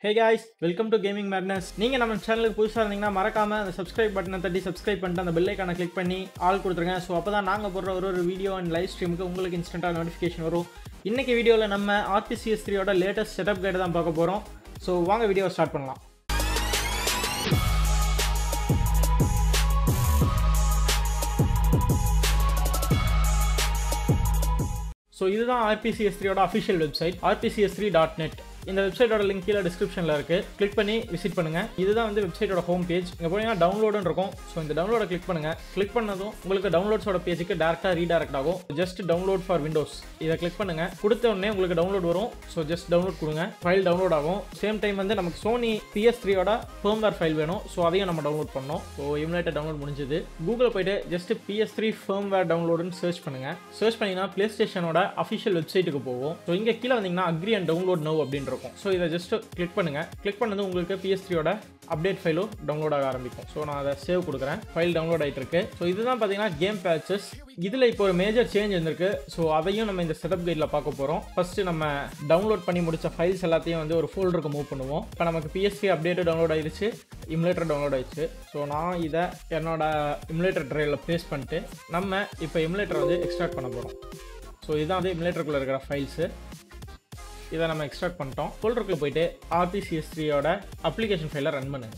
hey guys welcome to gaming madness நீங்கள் நம்ம சேனலுக்கு புதுசாக இருந்தீங்கன்னா மறக்காம அந்த சப்ஸ்கிரைப் பட்டனை தட்டி சப்ஸ்கிரைப் பண்ணிட்டு அந்த பெல் ஐக்கானை கிளிக் பண்ணி ஆல் கொடுத்துருங்க ஸோ அப்போ தான் நாங்கள் போடுற ஒரு ஒரு வீடியோ அண்ட் லைவ் ஸ்ட்ரீமுக்கு உங்களுக்கு இன்ஸ்டன்ட்டாக நோட்டிஃபிகேஷன் வரும் இன்றைக்கி வீடியோவில் நம்ம ஆர்பிசிஎஸ் த்ரீயோட லேட்டஸ்ட் செட்டப் கைடு தான் பார்க்க போகிறோம் ஸோ வாங்க வீடியோ ஸ்டார்ட் பண்ணலாம் ஸோ இதுதான் ஆர்பிசிஎஸ் த்ரீயோட official website RPCS three dot net இந்த வெப்சைட்டோட லிங்க் கீழே டிஸ்கிரிப்ஷனில் இருக்குது கிளிக் பண்ணி விசிட் பண்ணுங்கள் இதுதான் வந்து வெப்சைட்டோட ஹோம் பேஜ் இங்கே போனீங்கன்னா டவுன்லோடுன்னு இருக்கும் ஸோ இந்த டவுன்லோட கிளிக் பண்ணுங்கள் கிளிக் பண்ணதும் உங்களுக்கு டவுன்லோட்ஸோட பேஜுக்கு டேரெக்டாக ரீடைரக்ட் ஆகும் ஜஸ்ட் டவுன்லோட் ஃபார் விண்டோஸ் இதை கிளிக் பண்ணுங்கள் கொடுத்த உடனே உங்களுக்கு டவுன்லோட் வரும் ஸோ ஜஸ்ட் டவுன்லோட் கொடுங்க ஃபைல் டவுன்லோட் ஆகும் சேம் டைம் வந்து நமக்கு சோனி பிஎஸ் த்ரீயோட ஃபேம்வேர் ஃபைல் வேணும் ஸோ அதையும் நம்ம டவுன்லோட் பண்ணோம் ஸோ இம்லேட்டர் டவுன்லோட் முடிஞ்சது கூகுளில் போயிட்டு ஜஸ்ட் பிஎஸ் த்ரீ ஃபேம்வேர் டவுன்லோடுன்னு சர்ச் பண்ணுங்கள் சர்ச் பண்ணிங்கன்னா ப்ளே ஸ்டேஷனோட அஃபிஷியல் வெப்சைட்டுக்கு போகும் ஸோ இங்கே கீழே வந்தீங்கன்னா அக்ரி அண்ட் டவுன்லோட் நோ அப்படின்னு இருக்கும் ஸோ இதை ஜஸ்ட் கிளிக் பண்ணுங்கள் கிளிக் பண்ணது உங்களுக்கு பிஎஸ் த்ரீயோட அப்டேட் ஃபைலும் டவுன்லோட் ஆக ஆரம்பிக்கும் ஸோ நான் அதை சேவ் கொடுக்குறேன் ஃபைல் டவுன்லோட் ஆகிட்டு இருக்கு ஸோ இதுதான் பார்த்தீங்கன்னா கேம் பேச்சஸ் இதில் இப்போ ஒரு மேஜர் சேஞ்ச் இருந்திருக்கு ஸோ அதையும் நம்ம இந்த செட்டப் கைடில் பார்க்க போகிறோம் ஃபஸ்ட்டு நம்ம டவுன்லோட் பண்ணி முடிச்ச ஃபைல்ஸ் எல்லாத்தையும் வந்து ஒரு ஃபோல்டருக்கு மூவ் பண்ணுவோம் இப்போ நமக்கு பிஎஸ்சி அப்டேட்டு டவுன்லோட் ஆயிடுச்சு இம்லேட்டர் டவுன்லோட் ஆயிடுச்சு ஸோ நான் இதை என்னோட இம்லேட்டர் ட்ரைவில் ப்ளேஸ் பண்ணிட்டு நம்ம இப்போ இம்லேட்டர் வந்து எக்ஸ்ட்ராக்ட் பண்ண போகிறோம் ஸோ இதுதான் வந்து இம்லேட்டருக்குள்ளே இருக்கிற ஃபைல்ஸு இதை நம்ம எக்ஸ்ட்ராக்ட் பண்ணிட்டோம் ஃபோல்டருக்குள்ள போயிட்டு ஆர்பிசிஎஸ் த்ரீயோட அப்ளிகேஷன் ஃபைலை ரன் பண்ணுங்க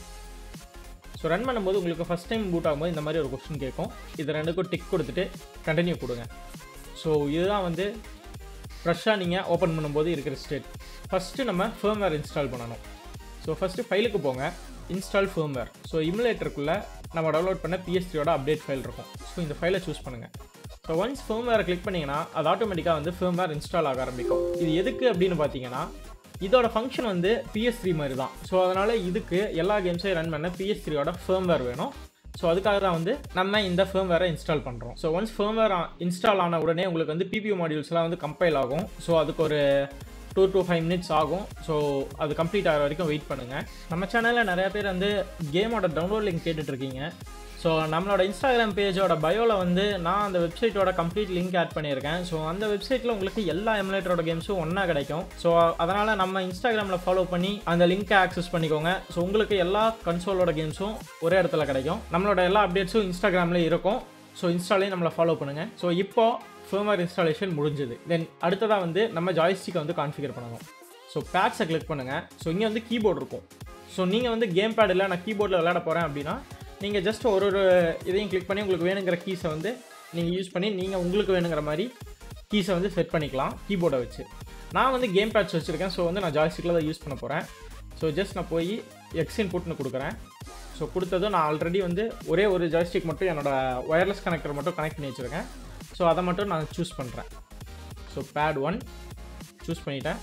ஸோ ரன் பண்ணும்போது உங்களுக்கு ஃபஸ்ட் டைம் பூட் ஆகும்போது இந்த மாதிரி ஒரு கொஸ்டின் கேட்கும் இது ரெண்டுக்கும் டிக் கொடுத்துட்டு கண்டினியூ கொடுங்க ஸோ இதுதான் வந்து ஃப்ரெஷ்ஷாக நீங்கள் ஓப்பன் பண்ணும்போது இருக்கிற ஸ்டேட் ஃபஸ்ட்டு நம்ம ஃபேம்வேர் இன்ஸ்டால் பண்ணணும் ஸோ ஃபஸ்ட்டு ஃபைலுக்கு போங்க இன்ஸ்டால் ஃபேம்வேர் ஸோ இமுலேட்டருக்குள்ளே நம்ம டவுன்லோட் பண்ண பிஎஸ்டியோட அப்டேட் ஃபைல் இருக்கும் ஸோ இந்த ஃபைலை சூஸ் பண்ணுங்கள் ஸோ ஒன்ஸ் ஃபேம்வேரை கிளிக் பண்ணிங்கன்னா அது ஆட்டோமேட்டிக்காக வந்து ஃபேம்வேர் இன்ஸ்டால் ஆக ஆரம்பிக்கும் இது எதுக்கு அப்படின்னு பார்த்தீங்கன்னா இதோட ஃபங்க்ஷன் வந்து பிஎஸ் த்ரீ மாதிரி தான் ஸோ அதனால் இதுக்கு எல்லா கேம்ஸையும் ரன் பண்ண பிஎஸ் த்ரீயோட ஃபேம்வேர் வேணும் ஸோ அதுக்காக தான் வந்து நம்ம இந்த ஃபேம்வேரை இன்ஸ்டால் பண்ணுறோம் ஸோ ஒன்ஸ் ஃபேம்வேர் இன்ஸ்டால் ஆன உடனே உங்களுக்கு வந்து பிபியூ மாடியூல்ஸ்லாம் வந்து கம்பைல் ஆகும் ஸோ அதுக்கு ஒரு டூ டு ஃபைவ் மினிட்ஸ் ஆகும் ஸோ அது கம்ப்ளீட் ஆகிற வரைக்கும் வெயிட் பண்ணுங்கள் நம்ம சேனலில் நிறைய பேர் வந்து கேமோட டவுன்லோட் லிங்க் கேட்டுட்ருக்கீங்க ஸோ நம்மளோட இன்ஸ்டாகிராம் பேஜோட பயோவில் வந்து நான் அந்த வெப்சைட்டோட கம்ப்ளீட் லிங்க் ஆட் பண்ணியிருக்கேன் ஸோ அந்த வெப்சைட்டில் உங்களுக்கு எல்லா எமுலேட்டரோட கேம்ஸும் ஒன்றா கிடைக்கும் ஸோ அதனால் நம்ம இன்ஸ்டாகிராமில் ஃபாலோ பண்ணி அந்த லிங்க்கை ஆக்சஸ் பண்ணிக்கோங்க ஸோ உங்களுக்கு எல்லா கன்சோலோட கேம்ஸும் ஒரே இடத்துல கிடைக்கும் நம்மளோட எல்லா அப்டேட்ஸும் இன்ஸ்டாகிராமில் இருக்கும் ஸோ இன்ஸ்டாலையும் நம்மளை ஃபாலோ பண்ணுங்கள் ஸோ இப்போ ஃபேர்மர் இன்ஸ்டாலேஷன் முடிஞ்சது தென் அடுத்ததாக வந்து நம்ம ஜாய்ஸ்டிக்கை வந்து கான்ஃபிகர் பண்ணணும் ஸோ பேட்ஸை கிளிக் பண்ணுங்கள் ஸோ இங்கே வந்து கீபோர்டு இருக்கும் ஸோ நீங்கள் வந்து கேம் பேட் இல்லை நான் கீபோர்டில் விளையாட போகிறேன் அப்படின்னா நீங்கள் ஜஸ்ட் ஒரு ஒரு இதையும் கிளிக் பண்ணி உங்களுக்கு வேணுங்கிற கீஸை வந்து நீங்கள் யூஸ் பண்ணி நீங்கள் உங்களுக்கு வேணுங்கிற மாதிரி கீஸை வந்து செட் பண்ணிக்கலாம் கீபோர்டை வச்சு நான் வந்து கேம் பேட்ஸ் வச்சுருக்கேன் ஸோ வந்து நான் ஜாய்ஸ்டிக்கில் தான் யூஸ் பண்ண போகிறேன் ஸோ ஜஸ்ட் நான் போய் எக்ஸ் இன்புட்னு கொடுக்குறேன் ஸோ கொடுத்ததும் நான் ஆல்ரெடி வந்து ஒரே ஒரு ஜாய்ஸ்டிக் மட்டும் என்னோடய ஒயர்லெஸ் கனெக்டர் மட்டும் கனெக்ட் பண்ணி வச்சுருக்கேன் ஸோ அதை மட்டும் நான் சூஸ் பண்ணுறேன் ஸோ பேட் ஒன் சூஸ் பண்ணிட்டேன்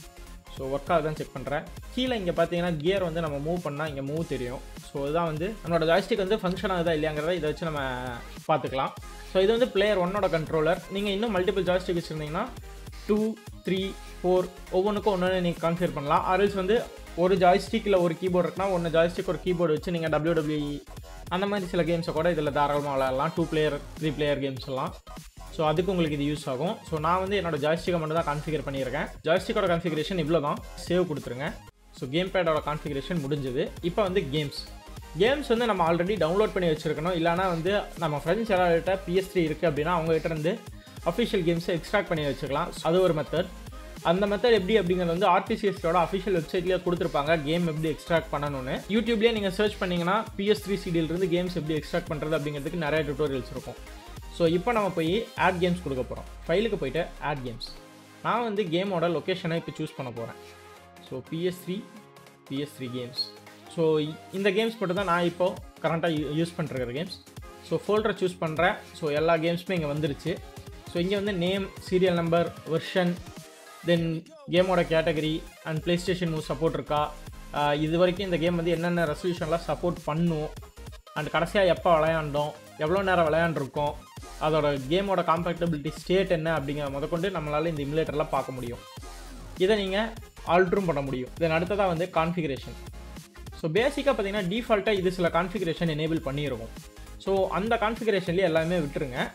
ஸோ ஒர்க் ஆகுதான் செக் பண்ணுறேன் கீழே இங்கே பார்த்தீங்கன்னா கியர் வந்து நம்ம மூவ் பண்ணால் இங்கே மூவ் தெரியும் ஸோ இதுதான் வந்து நம்மளோட ஜாய்ஸ்டிக் வந்து ஃபங்க்ஷன் ஆகுதா இல்லையாங்கிறத இதை வச்சு நம்ம பார்த்துக்கலாம் ஸோ இது வந்து பிளேயர் ஒன்னோட கண்ட்ரோலர் நீங்கள் இன்னும் மல்டிபிள் ஜாய்ஸ்டிக் வச்சுருந்தீங்கன்னா டூ த்ரீ ஃபோர் ஒவ்வொன்றுக்கும் ஒன்று நீங்கள் கான்ஃபிகர் பண்ணலாம் ஆர்எல்ஸ் வந்து ஒரு ஜாய்ஸ்டிக்கில் ஒரு கீபோர்டு இருக்குன்னா ஒன்று ஜாய்ஸ்டிக் ஒரு கீபோர்டு வச்சு நீங்கள் டபிள்யூ டபிள்யூஇ அந்த மாதிரி சில கேம்ஸை கூட இதில் தாராளமாக விளையாடலாம் two player three player games எல்லாம் ஸோ அதுக்கு உங்களுக்கு இது யூஸ் ஆகும் ஸோ நான் வந்து என்னோட ஜாய்ஸ்டிக்கை மட்டும் தான் கான்ஃபிகர் பண்ணியிருக்கேன் ஜாய்ஸ்டிக்கோட கான்ஃபிகரேஷன் இவ்வளோ தான் சேவ் கொடுத்துருங்க ஸோ கேம் பேடோட கான்ஃபிகரேஷன் முடிஞ்சது இப்போ வந்து கேம்ஸ் கேம்ஸ் வந்து நம்ம ஆல்ரெடி டவுன்லோட் பண்ணி வச்சுருக்கணும் இல்லைனா வந்து நம்ம ஃப்ரெண்ட்ஸ் யாராவது பிஎஸ் த்ரீ இருக்குது அப்படின்னா அவங்ககிட்ட இருந்து அஃபிஷியல் கேம்ஸை எக்ஸ்ட்ராக்ட் பண்ணி வச்சுக்கலாம் அது ஒரு மெத்தட் அந்த மெத்தட் எப்படி அப்படிங்கிறது வந்து ஆர்டிசிஎஸ்டோட அஃபிஷியல் வெப்சைட்லேயே கொடுத்துருப்பாங்க கேம் எப்படி எக்ஸ்ட்ராக்ட் பண்ணணும்னு யூடியூப்லேயே நீங்கள் சர்ச் பண்ணிங்கன்னா பிஎஸ் த்ரீ சிடியிலிருந்து கேம்ஸ் எப்படி எக்ஸ்ட்ராக்ட் பண்ணுறது அப்படிங்கிறதுக்கு நிறைய டுட்டோரியல்ஸ் இருக்கும் ஸோ இப்போ நம்ம போய் ஆட் கேம்ஸ் கொடுக்க போகிறோம் ஃபைலுக்கு போயிட்டு ஆட் கேம்ஸ் நான் வந்து கேமோட லொக்கேஷனை இப்போ சூஸ் பண்ண போகிறேன் so PS three PS three games so இந்த கேம்ஸ் மட்டும் தான் நான் இப்போது கரண்ட்டாக யூஸ் பண்ணிருக்கிற கேம்ஸ் ஸோ ஃபோல்டரை சூஸ் பண்ணுறேன் ஸோ எல்லா கேம்ஸுமே இங்கே வந்துருச்சு ஸோ இங்கே வந்து name serial number version then கேமோட category and PlayStation move support இருக்கா இது வரைக்கும் இந்த கேம் வந்து என்னென்ன ரெசல்யூஷன்லாம் சப்போர்ட் பண்ணும் அண்ட் கடைசியாக எப்போ விளையாண்டோம் எவ்வளோ நேரம் விளையாண்டுருக்கோம் அதோட கேமோட காம்பேக்டபிலிட்டி ஸ்டேட் என்ன அப்படிங்கிற முதற்கொண்டு நம்மளால் இந்த இமுலேட்டர்லாம் பார்க்க முடியும் இதை நீங்கள் ஆல்ட்ரும் பண்ண முடியும் தென் அடுத்ததாக வந்து கான்ஃபிகரேஷன் ஸோ பேசிக்காக பார்த்தீங்கன்னா டிஃபால்ட்டாக இது சில கான்ஃபிகரேஷன் எனேபிள் பண்ணியிருக்கும் ஸோ அந்த கான்ஃபிகரேஷன்லேயே எல்லாமே விட்டுருங்க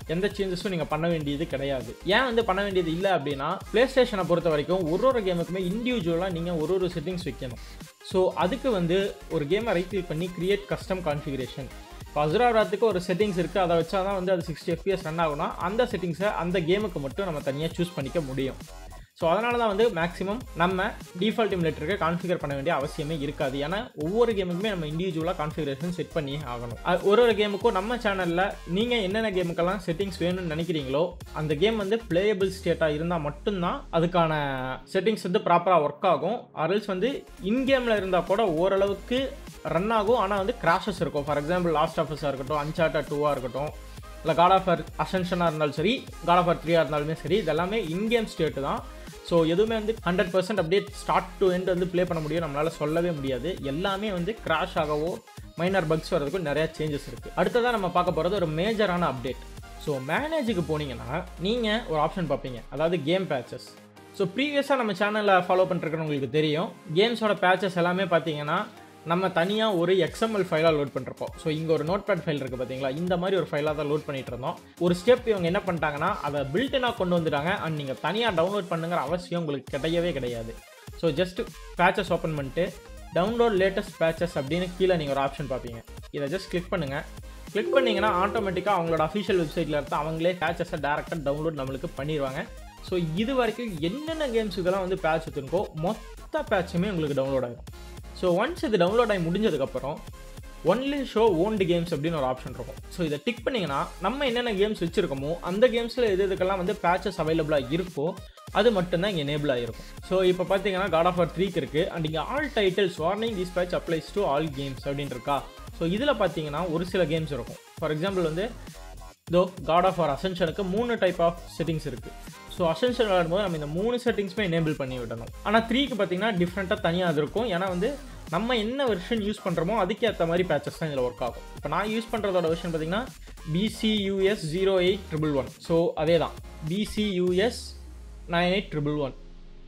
எந்த சேஞ்சஸும் நீங்கள் பண்ண வேண்டியது கிடையாது ஏன் வந்து பண்ண வேண்டியது இல்லை அப்படின்னா ப்ளே ஸ்டேஷனை பொறுத்த வரைக்கும் ஒரு ஒரு கேமுக்குமே இண்டிவிஜுவலாக நீங்கள் ஒரு ஒரு செட்டிங்ஸ் வைக்கணும் ஸோ அதுக்கு வந்து ஒரு கேமை ரைட் கிளிக் பண்ணி கிரியேட் கஸ்டம் கான்ஃபிகரேஷன் இப்போ அசுராராத்துக்கு ஒரு செட்டிங்ஸ் இருக்குது அதை வச்சா தான் வந்து அது சிக்ஸ்டி எஃபிஎஸ் ரன் ஆகும்னா அந்த செட்டிங்ஸை அந்த கேமுக்கு மட்டும் நம்ம தனியாக சூஸ் பண்ணிக்க முடியும் ஸோ அதனால தான் வந்து மேக்ஸிமம் நம்ம டிஃபால்ட் இம்லேட்டருக்கு கான்ஃபிகர் பண்ண வேண்டிய அவசியமே இருக்காது ஏன்னா ஒவ்வொரு கேமுக்குமே நம்ம இண்டிவிஜுவலாக கான்ஃபிகரேஷன் செட் பண்ணி ஆகணும் அது ஒரு ஒரு கேமுக்கும் நம்ம சேனலில் நீங்கள் என்னென்ன கேமுக்கெல்லாம் செட்டிங்ஸ் வேணும்னு நினைக்கிறீங்களோ அந்த கேம் வந்து பிளேயபிள் ஸ்டேட்டாக இருந்தால் மட்டும்தான் அதுக்கான செட்டிங்ஸ் வந்து ப்ராப்பராக ஒர்க் ஆகும் அரல்ஸ் வந்து இன்கேமில் இருந்தால் கூட ஓரளவுக்கு ரன் ஆகும் ஆனால் வந்து கிராஷஸ் இருக்கும் ஃபார் எக்ஸாம்பிள் லாஸ்ட் ஆஃபர்ஸாக இருக்கட்டும் அன்சார்ட்டா டூவாக இருக்கட்டும் இல்லை காட் ஆஃப் அசென்ஷனாக இருந்தாலும் சரி காட் ஆஃப் த்ரீயாக இருந்தாலுமே சரி இதெல்லாமே இன்கேம் ஸ்டேட்டு தான் ஸோ எதுவுமே வந்து ஹண்ட்ரட் பர்சன்ட் அப்படியே ஸ்டார்ட் டு எண்ட் வந்து ப்ளே பண்ண முடியும் நம்மளால் சொல்லவே முடியாது எல்லாமே வந்து கிராஷ் ஆகவோ மைனர் பக்ஸ் வரதுக்கும் நிறையா சேஞ்சஸ் இருக்குது அடுத்ததாக நம்ம பார்க்க போகிறது ஒரு மேஜரான அப்டேட் ஸோ மேனேஜுக்கு போனீங்கன்னா நீங்கள் ஒரு ஆப்ஷன் பார்ப்பீங்க அதாவது கேம் பேச்சஸ் ஸோ ப்ரீவியஸாக நம்ம சேனலில் ஃபாலோ பண்ணிருக்கிறவங்களுக்கு தெரியும் கேம்ஸோட பேச்சஸ் எல்லாமே பார்த்தீங்கன்னா நம்ம தனியாக ஒரு எக்ஸ்எம்எல் ஃபைலாக லோட் பண்ணிருப்போம் ஸோ இங்கே ஒரு நோட் பேட் ஃபைல் இருக்குது பார்த்தீங்களா இந்த மாதிரி ஒரு ஃபைலாக தான் லோட் பண்ணிட்டு இருந்தோம் ஒரு ஸ்டெப் இவங்க என்ன பண்ணிட்டாங்கன்னா அதை பில்டனாக கொண்டு வந்துட்டாங்க அண்ட் நீங்கள் தனியாக டவுன்லோட் பண்ணுங்கிற அவசியம் உங்களுக்கு கிடையவே கிடையாது ஸோ ஜஸ்ட் பேச்சஸ் ஓப்பன் பண்ணிட்டு டவுன்லோட் லேட்டஸ்ட் பேச்சஸ் அப்படின்னு கீழே நீங்கள் ஒரு ஆப்ஷன் பார்ப்பீங்க இதை ஜஸ்ட் கிளிக் பண்ணுங்கள் கிளிக் பண்ணிங்கன்னா ஆட்டோமேட்டிக்காக அவங்களோட அஃபிஷியல் வெப்சைட்டில் இருந்து அவங்களே பேச்சஸை டேரெக்டாக டவுன்லோட் நம்மளுக்கு பண்ணிடுவாங்க ஸோ இது வரைக்கும் என்னென்ன கேம்ஸ் இதெல்லாம் வந்து பேட்ச் இருக்கோ மொத்த பேட்சுமே உங்களுக்கு டவுன்லோட் ஆகும் ஸோ ஒன்ஸ் இது டவுன்லோட் ஆகி முடிஞ்சதுக்கப்புறம் ஒன்லி ஷோ ஓன்டு கேம்ஸ் அப்படின்னு ஒரு ஆப்ஷன் இருக்கும் ஸோ இதை டிக் பண்ணிங்கன்னா நம்ம என்னென்ன கேம்ஸ் வச்சுருக்கோமோ அந்த கேம்ஸில் எது இதுக்கெல்லாம் வந்து பேச்சஸ் அவைலபிளாக இருக்கோ அது மட்டும்தான் இங்கே எனேபிள் ஆகிருக்கும் ஸோ இப்போ பார்த்தீங்கன்னா காட் ஆஃப் ஆர் த்ரீக்கு இருக்குது அண்ட் இங்கே all titles warning this patch applies to all games அப்படின்னு இருக்கா ஸோ இதில் பார்த்தீங்கன்னா ஒரு சில கேம்ஸ் இருக்கும் ஃபார் எக்ஸாம்பிள் வந்து தோ காட் ஆஃப் ஆர் அசென்ஷனுக்கு மூணு டைப் ஆஃப் செட்டிங்ஸ் இருக்குது ஸோ அசென்ஷன் விளாடும்போது நம்ம இந்த மூணு செட்டிங்ஸுமே எனேபிள் பண்ணி விடணும் ஆனால் த்ரீக்கு பார்த்தீங்கன்னா டிஃப்ரெண்ட்டாக தனியாக அது இருக்கும் ஏன்னா வந்து நம்ம என்ன வெர்ஷன் யூஸ் பண்ணுறோமோ அதுக்கேற்ற மாதிரி பேச்சஸ் தான் இதில் ஒர்க் ஆகும் இப்போ நான் யூஸ் பண்ணுறதோட வெர்ஷன் பார்த்தீங்கன்னா BCUS zero eight triple one so அதே தான் BCUS nine eight triple one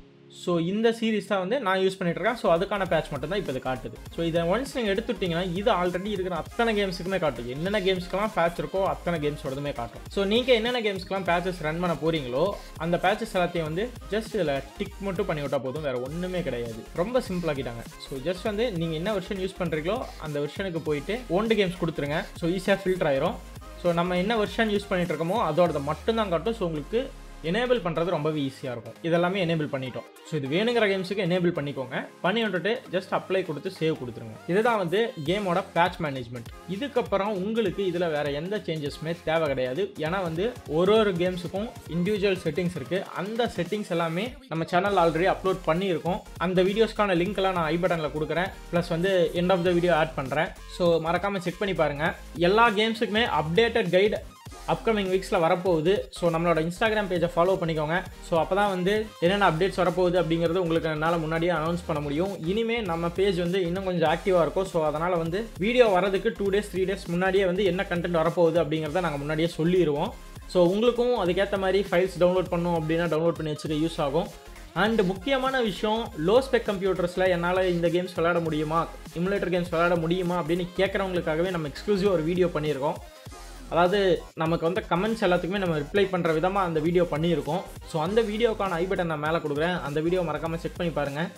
so இந்த சீரிஸ் தான் வந்து நான் யூஸ் பண்ணிட்டு இருக்கேன் ஸோ அதுக்கான பேட்ச் மட்டும் தான் இப்போ இது காட்டுது ஸோ இதை ஒன்ஸ் நீங்கள் எடுத்துட்டிங்கன்னா இது ஆல்ரெடி இருக்கிற அத்தனை கேம்ஸுக்குமே காட்டும் என்னென்ன கேம்ஸ்க்கெல்லாம் பேட்ச் இருக்கோ அத்தனை கேம்ஸோடதுமே காட்டும் ஸோ நீங்கள் என்னென்ன கேம்ஸ்க்கெல்லாம் பேச்சஸ் ரன் பண்ண போறீங்களோ அந்த பேச்சஸ் எல்லாத்தையும் வந்து ஜஸ்ட் இதில் டிக் மட்டும் பண்ணி விட்டால் போதும் வேறு ஒன்றுமே கிடையாது ரொம்ப சிம்பிளாக்கிட்டாங்க ஸோ ஜஸ்ட் வந்து நீங்கள் என்ன வெர்ஷன் யூஸ் பண்ணுறீங்களோ அந்த வெர்ஷனுக்கு போயிட்டு ஓல்டு கேம்ஸ் கொடுத்துருங்க ஸோ ஈஸியாக ஃபில்டர் ஆயிரும் ஸோ நம்ம என்ன வெர்ஷன் யூஸ் பண்ணிட்டு இருக்கோமோ அதோட மட்டும்தான் காட்டும் ஸோ உங்களுக்கு எனேபிள் பண்ணுறது ரொம்பவே ஈஸியாக இருக்கும் இதெல்லாமே எனேபிள் பண்ணிட்டோம் ஸோ இது வேணுங்கிற கேம்ஸுக்கு எனேபிள் பண்ணிக்கோங்க பண்ணி விட்டுட்டு ஜஸ்ட் அப்ளை கொடுத்து சேவ் கொடுத்துருங்க இதுதான் வந்து கேமோட பேட்ச் மேனேஜ்மெண்ட் இதுக்கப்புறம் உங்களுக்கு இதில் வேறு எந்த சேஞ்சஸுமே தேவை கிடையாது ஏன்னா வந்து ஒரு ஒரு கேம்ஸுக்கும் இண்டிவிஜுவல் செட்டிங்ஸ் இருக்குது அந்த செட்டிங்ஸ் எல்லாமே நம்ம சேனல் ஆல்ரெடி அப்லோட் பண்ணியிருக்கோம் அந்த வீடியோஸ்க்கான லிங்க் எல்லாம் நான் ஐ பட்டனில் கொடுக்குறேன் ப்ளஸ் வந்து end of the video add பண்ணுறேன் ஸோ மறக்காமல் செக் பண்ணி பாருங்கள் எல்லா கேம்ஸுக்குமே அப்டேட்டட் கைடு அப்கமிங் வீக்ஸில் வரப்போகுது ஸோ நம்மளோட இன்ஸ்டாகிராம் பேஜை ஃபாலோ பண்ணிக்கோங்க ஸோ அப்போ தான் வந்து என்னென்ன அப்டேட்ஸ் வரப்போகுது அப்படிங்கிறது உங்களுக்கு என்னால் முன்னாடியே அனௌன்ஸ் பண்ண முடியும் இனிமேல் நம்ம பேஜ் வந்து இன்னும் கொஞ்சம் ஆக்டிவாக இருக்கும் ஸோ அதனால் வந்து வீடியோ வரதுக்கு டூ டேஸ் த்ரீ டேஸ் முன்னாடியே வந்து என்ன கண்டென்ட் வரப்போகுது அப்படிங்கிறத நாங்கள் முன்னாடியே சொல்லிடுவோம் ஸோ உங்களுக்கும் அதுக்கேற்ற மாதிரி ஃபைல்ஸ் டவுன்லோட் பண்ணும் அப்படின்னா டவுன்லோட் பண்ணி வச்சுக்க யூஸ் ஆகும் அண்ட் முக்கியமான விஷயம் லோ ஸ்பெக் கம்ப்யூட்டர்ஸில் என்னால் இந்த கேம்ஸ் விளையாட முடியுமா இமுலேட்டர் கேம்ஸ் விளையாட முடியுமா அப்படின்னு கேட்குறவங்களுக்காகவே நம்ம எக்ஸ்க்ளூசிவ் ஒரு வீடியோ பண்ணியிருக்கோம் அதாவது நமக்கு வந்து கமெண்ட்ஸ் எல்லாத்துக்குமே நம்ம ரிப்ளை பண்ணுற விதமாக அந்த வீடியோ பண்ணியிருக்கோம் ஸோ அந்த வீடியோக்கான ஐ பட்டன் நான் மேலே கொடுக்குறேன் அந்த வீடியோ மறக்காமல் செக் பண்ணி பாருங்கள்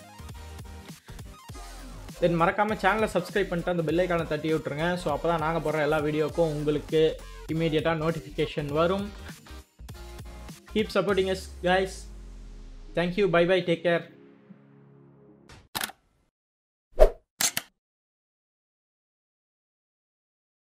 தென் மறக்காமல் சேனலை சப்ஸ்கிரைப் பண்ணிட்டு அந்த பெல்லைக்கான தட்டி விட்டுருங்க ஸோ அப்போ தான் நாங்கள் போடுற எல்லா வீடியோக்கும் உங்களுக்கு இமீடியட்டாக நோட்டிஃபிகேஷன் வரும் keep supporting us guys thank you bye bye take care